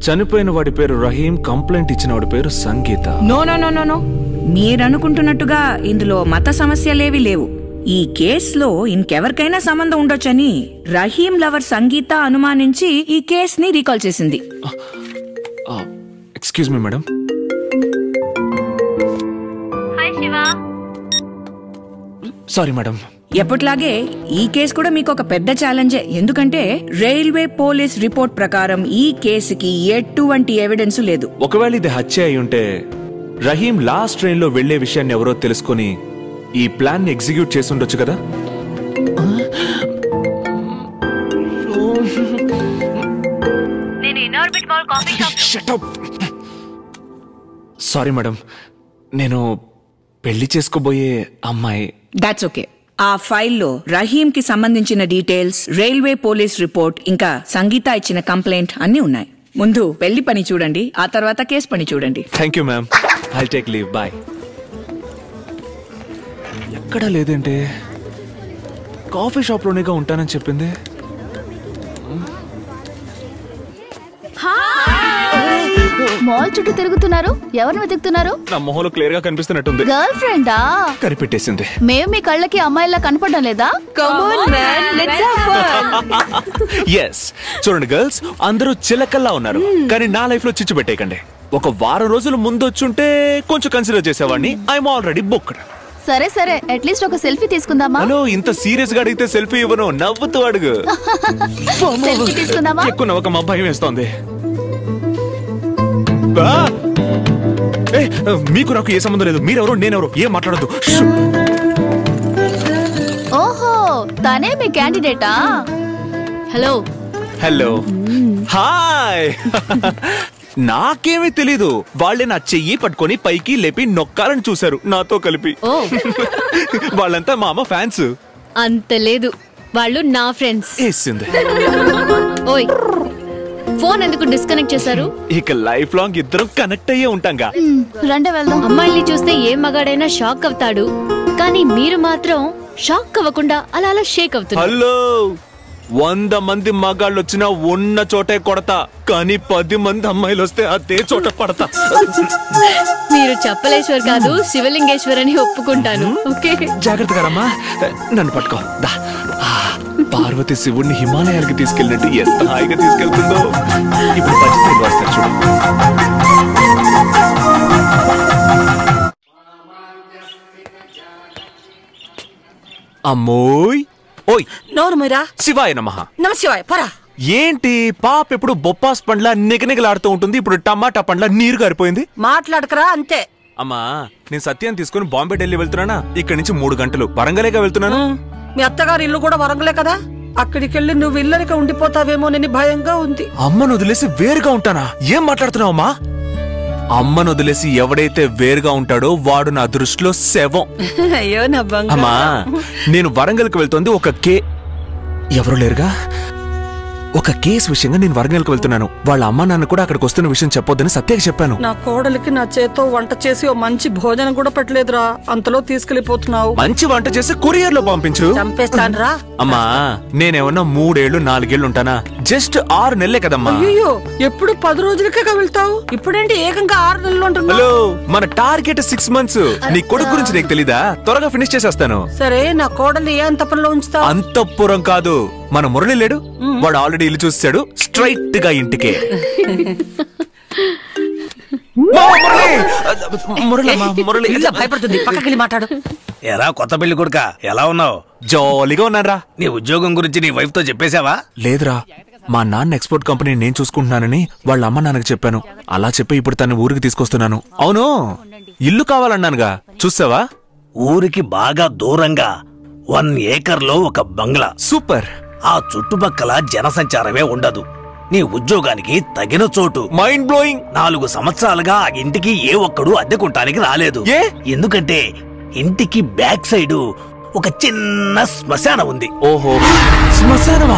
చనిపోయిన వాడి పేరు రహీం కంప్లైంట్ ఇచ్చిన వాడి పేరు Sangeetha no no no no no మీరనుకుంటున్నట్టుగా ఇందులో మత సమస్యలేవి లేవు ఈ కేసులో ఇంకెవరికైనా సంబంధం ఉండొచ్చని రహీం లవర్ సంగీత అనుమానించి ఈ కేస్ ని రీకాల్ చేసింది excuse me madam sorry madam ఎప్పట్లాగే ఈ కేసు కూడా మీకు ఒక పెద్ద ఛాలెంజే ఎందుకంటే రైల్వే పోలీస్ రిపోర్ట్ ప్రకారం ఈ కేసుకి ఎటువంటి ఎవిడెన్స్ లేదు ఒకవేళ ఇది హత్య అయి ఉంటే రహీం లాస్ట్ ట్రైన్ లో వెళ్లే విషయాన్ని ఎవరో తెలుసుకొని ఈ ప్లాన్ ని ఎగ్జిక్యూట్ చేసి ఉండొచ్చు కదా నేను Inorbit mall coffee shop sorry madam నేను పెళ్లి చేసుకోబోయే అమ్మాయి దాట్స్ ఓకే ఆ ఫైల్లో రహీం కి సంబంధించిన డీటెయిల్స్ రైల్వే పోలీస్ రిపోర్ట్ ఇంకా సంగీత ఇచ్చిన కంప్లైంట్ అన్ని ఉన్నాయి ముందు పెళ్లి పని చూడండి ఆ తర్వాత కేసు పని చూడండి thank you ma'am I take leave bye ఎక్కడా లేదంటే కాఫీ షాప్లోనేగా ఉంటానని చెప్పింది మాల్ చుట్టూ తిరుగుతున్నారు ఎవరిని వెతుకుతున్నారు నా మొహంలో క్లియర్ గా కనిపిస్తున్నట్టుంది గర్ల్ ఫ్రెండా కనిపెట్టేసింది మేము మీ కళ్ళకి అమ్మాయిలా కనపడడం లేదా ఎస్ చూడండి గర్ల్స్ అందరూ చిలకల్లా ఉన్నారు కానీ నా లైఫ్ లో చిచ్చు పెట్టేయకండి ఒక వారం రోజులు ముందు వచ్చుంటే కొంచెం కన్సిడర్ చేసేవాడిని ఐఎమ్ ఆల్రెడీ బుక్డ్ సరే సరే అట్లీస్ట్ ఒక సెల్ఫీ తీసుకుందామా హలో ఇంత సీరియస్ గా అడిగితే సెల్ఫీ ఇవ్వను నవ్వుతూ అడుగు సెల్ఫీ తీసుకుందామా ఎక్కువ నవ్వక మా భయం వేస్తోంది ఆ! ఏ, మీకు నాకు ఏ సంబంధం లేదు మీరెవరు నేనెవరు ఏం మాట్లాడద్దు ఓహో తనే మీ క్యాండిడేటా హలో హలో హాయ్ నాకేమీ తెలీదు వాళ్ళే నా చెయ్యి పట్టుకొని పైకి లేపి నొక్కాలని చూశారు నాతో కలిపి ఓ వాళ్ళంతా మా అమ్మ ఫ్యాన్స్ అంత లేదు వాళ్ళు నా ఫ్రెండ్స్ వేసింది ఓయ్ ఫోన్ ఎందుకు డిస్కనెక్ట్ చేశారు ఇక లైఫ్ లాంగ్ ఇద్దరం కనెక్ట్ అయ్యే ఉంటాంగా మ్, రండి వెళ్దాం అమ్మాయిల్ని చూస్తే ఏ మగాడైనా షాక్ అవుతాడు కానీ మీరు మాత్రం షాక్ అవ్వకుండా అలా అలా షేక్ అవుతున్నారు హలో వంద మంది మగాళ్ళు వచ్చినా ఉన్న చోటే కొడతా కానీ పది మంది అమ్మాయిలు వస్తే అదే చోట పడతా మీరు చెప్పలేశ్వర్ కాదు శివలింగేశ్వర్ అని ఒప్పుకుంటాను ఓకే జాగ్రత్తగా రమ్మా నన్ను పట్టుకో దా ఆ, పార్వతి శివుణ్ణి హిమాలయాలకి తీసుకెళ్ళినట్టు ఎంత హాయిగా తీసుకెళ్తుందో ఇప్పుడు పచ్చిత్రులు వస్తారు చూడు అమ్మోయ్ ఓయ్ నోరు మీరా శివాయ నమః నమశివాయ పరా ఏంటి పాప ఎప్పుడు బొప్పాస్ పండ్ల నిగనిగలాడుతూ ఉంటుంది ఇప్పుడు టమాటా పండ్ల నీరు గారిపోయింది మాట్లాడకరా అంతే అమ్మా నేను సత్యాన్ని తీసుకుని బాంబే ఢిల్లీ వెళ్తున్నానా ఇక్కడి నుంచి మూడు గంటలు వరంగలేగా వెళ్తున్నాను మీ అత్తగారి ఇల్లు కూడా వరంగలే కదా అక్కడికి వెళ్ళి నువ్వు ఇల్లరిక ఉండిపోతావేమోనని భయంగా ఉంది అమ్మను వదిలేసి వేరుగా ఉంటానా ఏం మాట్లాడుతున్నావు అమ్మా అమ్మను వదిలేసి ఎవడైతే వేరుగా ఉంటాడో వాడు నా దృష్టిలో శవం అయ్యో నా అమ్మా నేను వరంగల్కి వెళ్తోంది ఒక కే ఎవరు లేరుగా ఒక కేసు విషయంగా నేను వరంగల్కి వెళ్తున్నాను వాళ్ళ అమ్మ నాన్న కూడా అక్కడికి వస్తున్న విషయం చెప్పొద్దని సత్యకి చెప్పాను నా కోడలికి నా చేత్తో వంట చేసి ఓ మంచి భోజనం కూడా పెట్టలేదురా అంతలో తీసుకెళ్లిపోతున్నావు మంచి వంట చేసి కొరియర్ లో పంపించు చంపేస్తానురా అమ్మా నేనేమన్నా మూడేళ్లు నాలుగేళ్లు ఉంటానా జస్ట్ ఆరు నెలలే కదమ్మా అయ్యో ఎప్పుడు పది రోజులకే వెళ్తావు ఇప్పుడేంటి ఏకంగా ఆరు నెలలు ఉంటున్నావు హలో మన టార్గెట్ సిక్స్ మంత్స్ నీ కొడుకు గురించి నీకు తెలీదా త్వరగా ఫినిష్ చేసేస్తాను సరే నా కోడల్ని ఏ అంత పనిలో ఉంచుతావు అంతఃపురం కాదు మన మురళి లేడు వాడు ఆల్రెడీ ఇల్లు చూసాడు స్ట్రైట్ గా ఇంటికే మా మురళి! మురళి అమ్మా, మురళి ఇల్లు భయపడుతుంది పక్కకెళ్ళి మాట్లాడు ఎరా కొత్త పెళ్లి కొడుక ఎలా ఉన్నావు జాలీగా ఉన్నారా నీ ఉద్యోగం గురించి నీ వైఫ్ తో చెప్పేశావా లేదురా మా నాన్న ఎక్స్పోర్ట్ కంపెనీ నేను చూసుకుంటున్నానని వాళ్ళ అమ్మ నాన్నకి చెప్పాను అలా చెప్పి ఇప్పుడు తను ఊరికి తీసుకొస్తున్నాను అవును ఇల్లు కావాలన్నానుగా చూసావా ఊరికి బాగా దూరంగా వన్ ఏకర్ లో ఒక బంగ్లా సూపర్ ఆ చుట్టుపక్కల జనసంచారమే ఉండదు నీ ఉద్యోగానికి తగిన చోటు మైండ్ బ్లోయింగ్ నాలుగు సంవత్సరాలుగా ఆ ఇంటికి ఏ ఒక్కడు అద్దెకుంటానికి రాలేదు ఏ? ఎందుకంటే ఇంటికి బ్యాక్ సైడ్ ఒక చిన్న శ్మశానం ఉంది ఓహో శ్మశానమా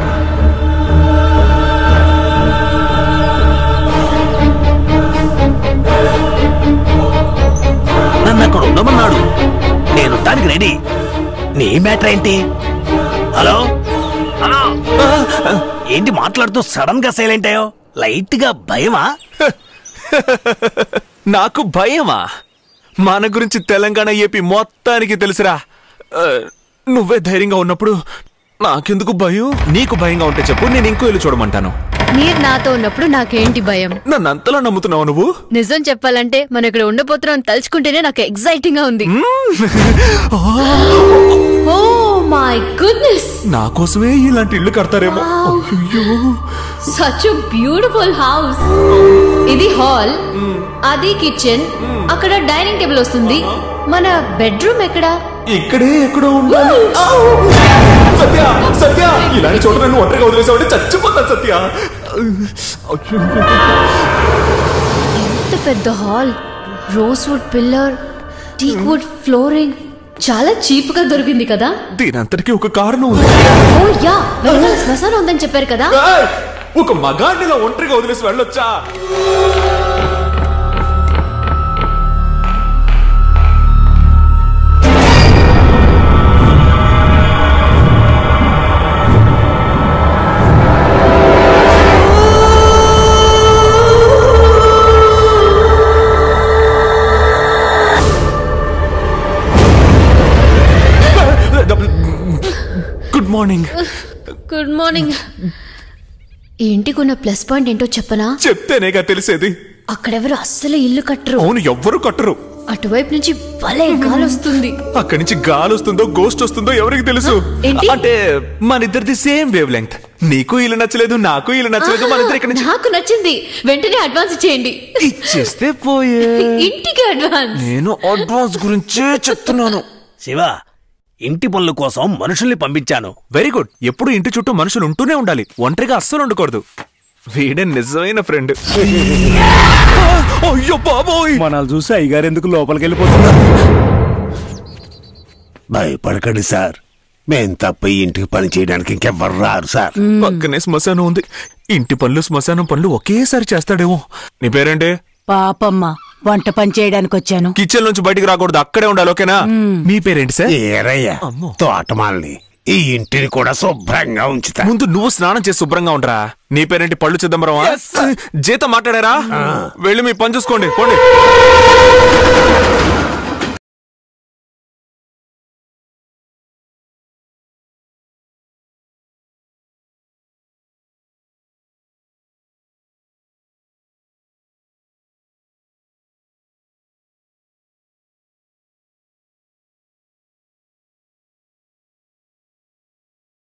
నన్ను అక్కడ ఉండమన్నాడు నేను దానికి రెడీ నీ మ్యాటర్ ఏంటి హలో హలో ఏంటి మాట్లాడుతూ సడన్ గా సైలెంట్ అయ్యో లైట్ గా భయమా నాకు భయమా మన గురించి తెలంగాణ ఏపీ మొత్తానికి తెలుసురా ఆ, నువ్వే ధైర్యంగా ఉన్నప్పుడు నాకెందుకు భయం నీకు భయంగా ఉంటే చెప్పు నేను ఇంకో ఇల్లు చూడమంటాను మీరు నాతో ఉన్నప్పుడు నాకేంటి భయం నన్ను అంతలా నమ్ముతున్నావు నువ్వు నిజం చెప్పాలంటే మనం ఇక్కడ ఉండబోతున్నాం తలుచుకుంటేనే నాకు ఎక్సైటింగ్ గా ఉంది ఓ మై గుడ్నెస్ నా కోసమే ఇలాంటి ఇల్లు కడతారేమో అయ్యో సచ్ బ్యూటిఫుల్ హౌస్ ఇది హాల్ అది కిచెన్ అక్కడ డైనింగ్ టేబుల్ వస్తుంది మన బెడ్రూమ్ ఎక్కడ ఇక్కడే ఎక్కడో ఉండాలి సత్య సత్య ఇలాంటి చోట నన్ను ఒంటరిగా వదిలేసావంటే చచ్చిపోతాను సత్య అయ్యో. ఎంత పెద్ద hall rose wood pillar teak wood flooring చాలా చీప్ గా దొరికింది కదా దీనంతటికీ ఒక కారణం ఉంది ఓ యా వెనకాల శ్మశానం ఉందని చెప్పారు కదా ఏయ్! ఒక మగాడినిలా ఒంటరిగా వదిలేసి వెళ్ళొచ్చా గుడ్ మార్నింగ్ గుడ్ మార్నింగ్ ఈ ఇంటికి ఉన్న ప్లస్ పాయింట్ ఏంటో చెప్పనా చెప్తేనేగా తెలిసేది అక్కడెవరు అస్సలు ఇల్లు కట్టరు అవును ఎవ్వరు కట్టరు అటువైపు నుంచి భలే గాలి వస్తుంది అక్కడి నుంచి గాలి వస్తుందో గోస్ట్ వస్తుందో ఎవరికి తెలుసు ఏంటి? అంటే మన ఇద్దరిది సేమ్ వేవ్ లెంగ్త్ నీకు ఇల్లు నచ్చలేదు నాకు ఇల్లు నచ్చలేదు మన ఇద్దరు ఇక్కడి నుంచి నాకు నచ్చింది వెంటనే అడ్వాన్స్ ఇచ్చేయండి ఇచ్చేస్తే పోయే ఇంటికి అడ్వాన్స్ నేను అడ్వాన్స్ గురించే చెప్తున్నాను శివ ఇంటి పనుల కోసం మనుషుల్ని పంపించాను వెరీ గుడ్ ఎప్పుడు ఇంటి చుట్టూ మనుషులు ఉంటూనే ఉండాలి ఒంటరిగా అస్సలు ఉండకూడదు వీడే నిజమైన ఫ్రెండ్ అయ్యో బాబోయ్ మనల్ని చూసి అయ్యగారు ఎందుకు లోపలికి వెళ్ళిపోతున్నారు భయపడకండి సార్ మేం తప్ప ఈ ఇంటికి పని చేయడానికి ఇంకెవ్వరు రారు సార్ పక్కనే శ్మశానం ఉంది ఇంటి పనులు శ్మశానం పనులు ఒకేసారి చేస్తాడేమో నీ పేరేంటి పాపమ్మ వంట పని చేయడానికి వచ్చాను కిచెన్ నుంచి బయటికి రాకూడదు అక్కడే ఉండాలి ఓకేనా మీ పేరేంటి సార్ ఏరయ్యా అమ్మో. తోటమాలని ఈ ఇంటిని కూడా శుభ్రంగా ఉంచుతా ముందు నువ్వు స్నానం చేసి శుభ్రంగా ఉండరా నీ పేరేంటి పళ్ళు చిదంబరమా జీతం మాట్లాడారా వెళ్ళి మీ పని చూసుకోండి పోండి